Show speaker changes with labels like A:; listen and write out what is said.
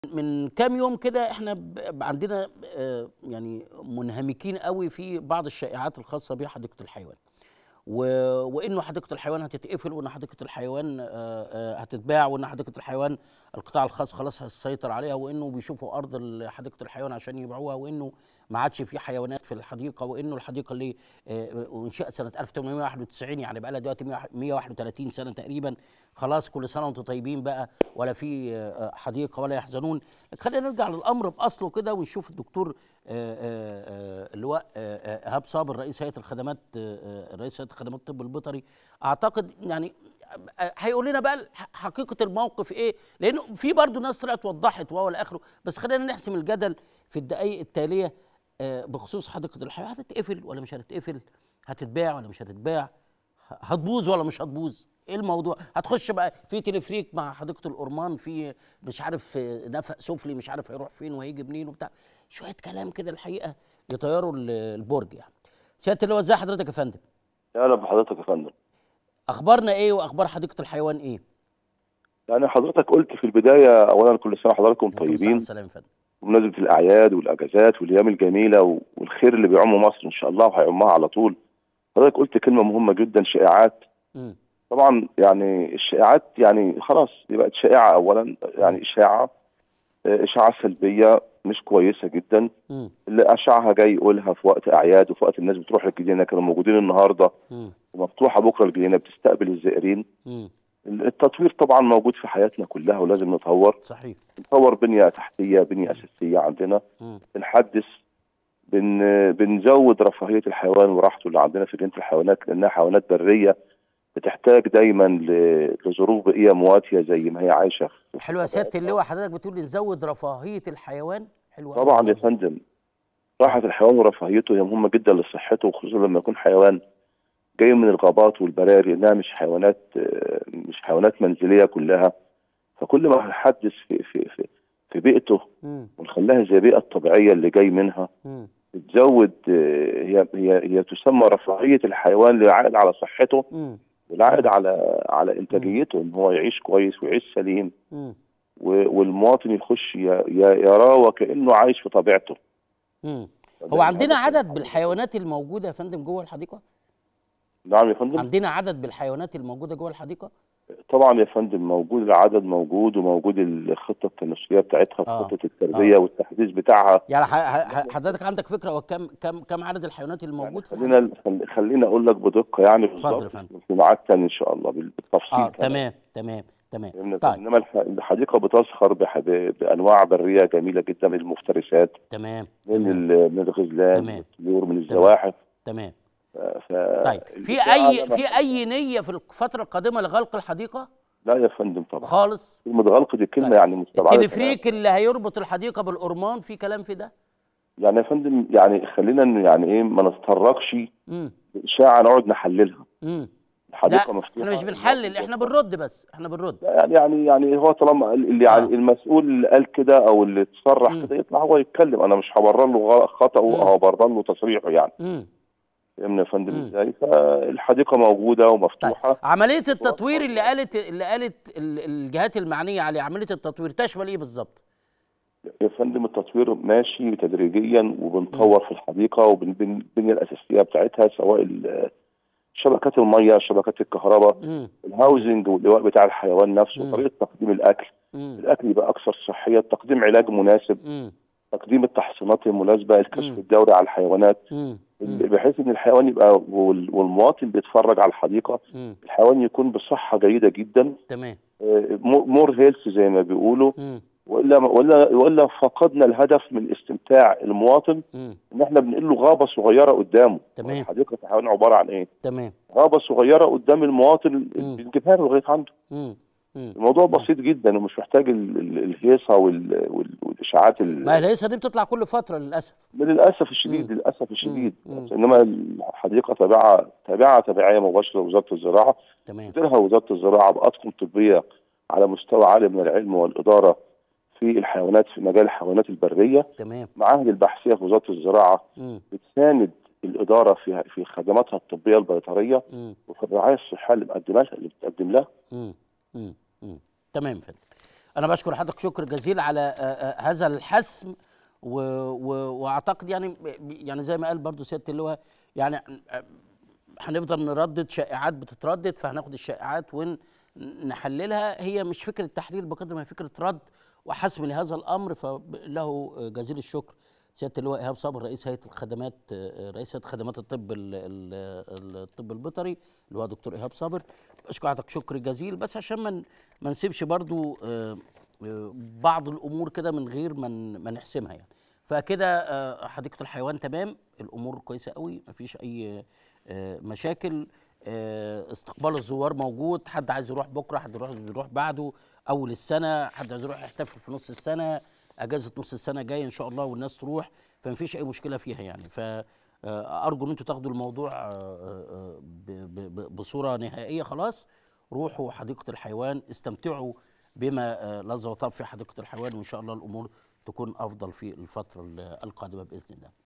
A: من كام يوم كده احنا ب- عندنا آه، يعني منهمكين قوي في بعض الشائعات الخاصه بحديقه الحيوان و... وانه حديقه الحيوان هتتقفل وان حديقه الحيوان آه، آه، هتتباع وان حديقه الحيوان القطاع الخاص خلاص هيسيطر عليها وانه بيشوفوا ارض ال- حديقه الحيوان عشان يبيعوها وانه ما عادش في حيوانات في الحديقه وانه الحديقه اللي آه، انشئت سنه 1891 يعني بقى لها دلوقتي 131 سنه تقريبا خلاص كل سنه وانتم طيبين بقى ولا في آه، حديقه ولا يحزنون خلينا نرجع للامر باصله كده ونشوف الدكتور آه، آه، آه، اللواء آه، آه، ايهاب صابر رئيس هيئه الخدمات آه، آه، رئيس هيئه خدمات الطب البيطري اعتقد يعني آه، هيقول لنا بقى الح- حقيقه الموقف ايه لانه في برضه ناس طلعت وضحت وهو الاخره بس خلينا نحسم الجدل في الدقائق التاليه آه، بخصوص حديقه الحيوان هتتقفل ولا مش هتتقفل هتتباع ولا مش هتتباع هتبوظ ولا مش هتبوظ ايه الموضوع هتخش بقى في تلفريك مع حديقه الأورمان في مش عارف آه، نفق سفلي مش عارف هيروح فين وهيجي منين وبتاع شويه كلام كده الحقيقه يطيروا ال- البرج يعني سياده اللواء ازي حضرتك يا فندم
B: اهلا بحضرتك يا فندم
A: اخبارنا ايه واخبار حديقه الحيوان ايه
B: يعني حضرتك قلت في البدايه اولا كل سنه حضراتكم
A: عليكم الصلاة
B: طيبين
A: والسلام يا فندم
B: بمناسبه الاعياد والاجازات والايام الجميله و- والخير اللي بيعم مصر ان شاء الله وهيعمها على طول حضرتك قلت كلمه مهمه جدا شائعات
A: مم.
B: طبعا يعني الشائعات يعني خلاص دي بقت شائعه اولا يعني اشاعه آه، اشاعه سلبيه مش كويسه جدا
A: مم.
B: اللي اشعها جاي يقولها في وقت اعياد وفي وقت الناس بتروح الجنينه كانوا موجودين النهارده
A: مم.
B: ومفتوحه بكره الجنينه بتستقبل الزائرين
A: مم.
B: التطوير طبعا موجود في حياتنا كلها ولازم نطور
A: صحيح
B: نطور بنية تحتية بنية أساسية عندنا
A: مم.
B: بنحدث بن بنزود رفاهية الحيوان وراحته اللي عندنا في جنينة الحيوانات لأنها حيوانات برية بتحتاج دايما ل- لظروف بيئية مواتية زي ما هي عايشة في
A: حلوه يا سياده اللواء حضرتك بتقول لي نزود رفاهيه الحيوان حلوه أوي.
B: طبعا يا فندم راحة الحيوان ورفاهيته هي مهمة جدا لصحته وخصوصا لما يكون حيوان جاي من الغابات والبراري انها مش حيوانات آه، مش حيوانات منزلية كلها فكل ما هنحدث في في في في بيئته
A: مم.
B: ونخليها زي البيئة الطبيعية اللي جاي منها
A: مم.
B: بتزود آه، هي هي هي تسمى رفاهية الحيوان للعائد على صحته
A: مم.
B: والعائد على على انتاجيته ان هو يعيش كويس ويعيش سليم
A: مم.
B: و- والمواطن يخش ي- ي- يراه وكأنه عايش في طبيعته
A: مم. هو عندنا عدد بالحيوانات الموجوده يا فندم جوه الحديقه
B: نعم يا فندم
A: عندنا عدد بالحيوانات الموجوده جوه الحديقه
B: طبعا يا فندم موجود العدد موجود وموجود الخطة التناسلية بتاعتها
A: آه.
B: خطة التربية والتحديث بتاعها
A: يعني ح- ح- حضرتك عندك فكره هو كم كم كم عدد الحيوانات الموجود في
B: خلينا
A: الحديقة؟
B: خل- خلينا اقول لك بدقة يعني
A: اتفضل يا
B: بالظبط
A: فندم.
B: في ميعاد تاني ان شاء الله بال- بالتفصيل
A: اه
B: كمان.
A: تمام تمام تمام
B: فهمنا؟
A: طيب
B: انما الح- الحديقه بتزخر بح- ب- بانواع بريه جميله جدا من المفترسات
A: تمام
B: من
A: تمام
B: ال- من الغزلان
A: تمام.
B: من الطيور من الزواحف
A: تمام
B: ف...
A: طيب في
B: البتاع
A: اي
B: ده
A: في اي نيه في الفتره القادمه لغلق الحديقه
B: لا يا فندم طبعا
A: خالص
B: كلمه غلق دي كلمه
A: طيب.
B: يعني مستبعده
A: التلفريك اللي هيربط الحديقه بالأرمان في كلام في ده
B: يعني يا فندم يعني خلينا إن يعني ايه ما نتطرقش
A: امم
B: اشاعه نقعد نحللها
A: امم
B: الحديقه
A: لا
B: مفتوحه
A: احنا مش بنحلل احنا بنرد بس احنا بنرد
B: لا، يعني يعني يعني هو طالما اللي يعني
A: آه.
B: المسؤول اللي قال كده او اللي تصرح
A: مم.
B: كده يطلع هو يتكلم انا مش هبرر له غ- خطأه
A: مم.
B: او هبرر له تصريحه يعني
A: امم
B: فاهمني يا فندم
A: مم.
B: ازاي فالحديقه موجوده
A: طيب
B: ومفتوحه
A: عمليه التطوير اللي قالت اللي قالت ال- الجهات المعنيه عليه عمليه التطوير تشمل ايه بالظبط
B: يا فندم التطوير ماشي تدريجيا وبنطور في الحديقه وبالبنيه الاساسيه بتاعتها سواء ال- شبكات الميه شبكات الكهرباء
A: امم
B: الهاوزنج واللواء بتاع الحيوان نفسه
A: مم.
B: طريقه تقديم الاكل
A: امم
B: الاكل يبقى اكثر صحيه تقديم علاج مناسب
A: امم
B: تقديم التحصينات المناسبه
A: مم.
B: الكشف الدوري على الحيوانات
A: امم
B: بحيث ان الحيوان يبقى وال- والمواطن بيتفرج على الحديقه
A: امم
B: الحيوان يكون بصحه جيده جدا
A: تمام
B: مور هيلث زي ما بيقولوا
A: امم
B: والا والا والا فقدنا الهدف من استمتاع المواطن
A: امم
B: ان احنا بنقول له غابه صغيره قدامه
A: تمام.
B: حديقه الحيوان عباره عن ايه؟
A: تمام
B: غابه صغيره قدام المواطن
A: مم.
B: بنجيبها له لغايه عنده
A: امم امم
B: الموضوع بسيط جدا ومش محتاج ال- ال- الهيصه وال- وال- والاشاعات ال-
A: ما الهيصه دي بتطلع كل فتره للاسف
B: للاسف الشديد
A: مم.
B: للاسف الشديد
A: مم.
B: انما الحديقه تابعه تابعه تبعيه مباشره لوزاره الزراعه
A: تمام
B: تديرها وزاره الزراعه باطقم طبيه على مستوى عالي من العلم والاداره في الحيوانات في مجال الحيوانات البريه
A: تمام
B: معاهد البحثيه في وزاره الزراعه
A: امم
B: بتساند الاداره في في خدماتها الطبيه البيطريه
A: امم
B: وفي الرعايه الصحيه اللي مقدمه لها اللي بتقدم لها
A: امم امم امم تمام يا فندم انا بشكر حضرتك شكر جزيل على آه، آه، هذا الحسم و... و... واعتقد يعني يعني زي ما قال برضو سياده اللواء يعني آه، هنفضل نردد شائعات بتتردد فهناخد الشائعات ونحللها هي مش فكره تحليل بقدر ما هي فكره رد وحسم لهذا الامر فله جزيل الشكر سياده اللواء ايهاب صابر رئيس هيئه الخدمات آه، رئيس هيئه خدمات الطب ال- ال- الطب البيطري اللي هو دكتور ايهاب صابر اشكر حضرتك شكر جزيل بس عشان ما ن- ما نسيبش برضو آه، آه، بعض الامور كده من غير ما ن- ما نحسمها يعني فكده آه، حديقه الحيوان تمام الامور كويسه قوي مفيش اي آه، مشاكل آه، استقبال الزوار موجود حد عايز يروح بكره حد يروح يروح بعده اول السنه حد عايز يروح يحتفل في نص السنه اجازه نص السنه جايه ان شاء الله والناس تروح فمفيش اي مشكله فيها يعني ف آه، ارجو ان انتوا تاخدوا الموضوع آه، آه، ب- ب- ب- بصوره نهائيه خلاص روحوا حديقه الحيوان استمتعوا بما آه، لذ وطاب في حديقه الحيوان وان شاء الله الامور تكون افضل في الفتره القادمه باذن الله